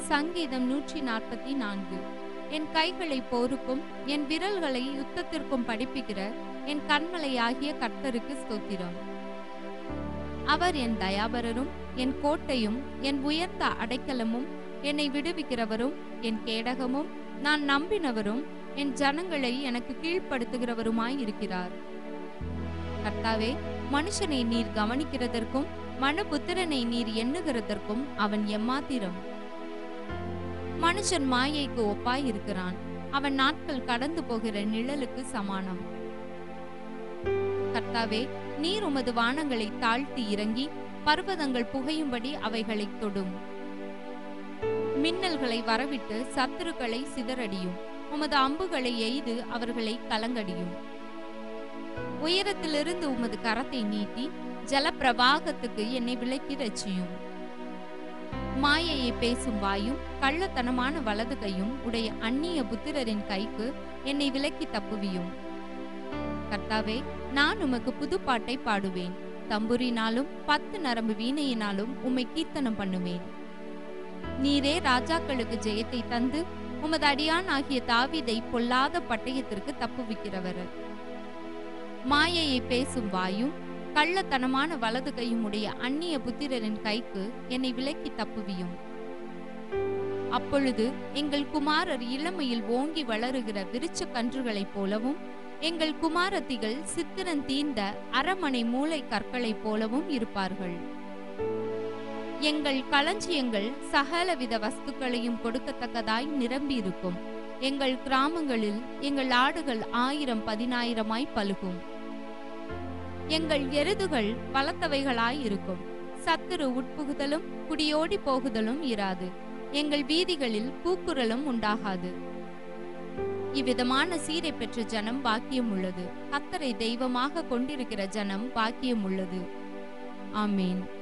சங்கீதம் நூற்றி நாற்பத்தி நான்கு என் கைகளை போருக்கும் என் விரல்களை யுத்தத்திற்கும் படிப்புகிற என் கண்மலையாகிய கர்த்தருக்கு ஸ்தோத்திரம் அவர் என் தயாபரரும் என் கோட்டையும் என் உயர்ந்த அடைக்கலமும் என்னை விடுவிக்கிறவரும் என் கேடகமும் நான் நம்பினவரும் என் ஜனங்களை எனக்கு கீழ்ப்படுத்துகிறவருமாய் இருக்கிறார் கர்த்தாவே மனுஷனை நீர் கவனிக்கிறதற்கும் மனுபுத்திரனை நீர் எண்ணுகிறதற்கும் அவன் எம்மாத்திரம் மனுஷன் மாயைக்கு ஒப்பாய் இருக்கிறான் அவன் நாட்கள் கடந்து போகிற நிழலுக்கு சமானம் கர்த்தாவே நீர் உமது வானங்களை தாழ்த்தி இறங்கி பர்வதங்கள் புகையும்படி அவைகளை தொடும் மின்னல்களை வரவிட்டு சத்துருக்களை சிதறடியும் உமது அம்புகளை எய்து அவர்களை கலங்கடியும் உயரத்திலிருந்து உமது கரத்தை நீட்டி ஜலப்பிரவாகத்துக்கு என்னை விலக்கி ரட்சியும் மாயையை பேசும் வாயும் கள்ளத்தனமான வலது கையும் உடைய அந்நிய புத்திரரின் கைக்கு என்னை விலக்கி தப்புவியும் கர்த்தாவே நான் உமக்கு புதுப்பாட்டை பாடுவேன் தம்புரினாலும் பத்து நரம்பு வீணையினாலும் உம்மை கீர்த்தனம் பண்ணுவேன் நீரே ராஜாக்களுக்கு ஜெயத்தை தந்து உமது அடியான் ஆகிய தாவீதை பொல்லாத பட்டயத்திற்கு தப்புவிக்கிறவர் மாயையை பேசும் வாயும் கள்ளத்தனமான வலது கையும் உடைய அந்நிய புத்திரரின் கைக்கு என்னை விலக்கி தப்புவியும் அப்பொழுது எங்கள் குமாரர் இளமையில் ஓங்கி வளருகிற விருட்ச கன்றுகளைப் போலவும் எங்கள் குமாரத்திகள் சித்திரன் தீர்ந்த அரமனை மூளை கற்களைப் போலவும் இருப்பார்கள் எங்கள் களஞ்சியங்கள் சகலவித வஸ்துக்களையும் கொடுக்கத்தக்கதாய் நிரம்பியிருக்கும் எங்கள் கிராமங்களில் எங்கள் ஆடுகள் ஆயிரம் பதினாயிரமாய் பலுகும் எங்கள் எருதுகள் பலத்தவைகளாய் இருக்கும் சத்துரு உட்புகுதலும் குடியோடி போகுதலும் இராது எங்கள் வீதிகளில் கூக்குரலும் உண்டாகாது இவ்விதமான சீரை பெற்ற ஜனம் பாக்கியம் உள்ளது கத்தரை தெய்வமாக கொண்டிருக்கிற ஜனம் பாக்கியம் உள்ளது ஆமேன்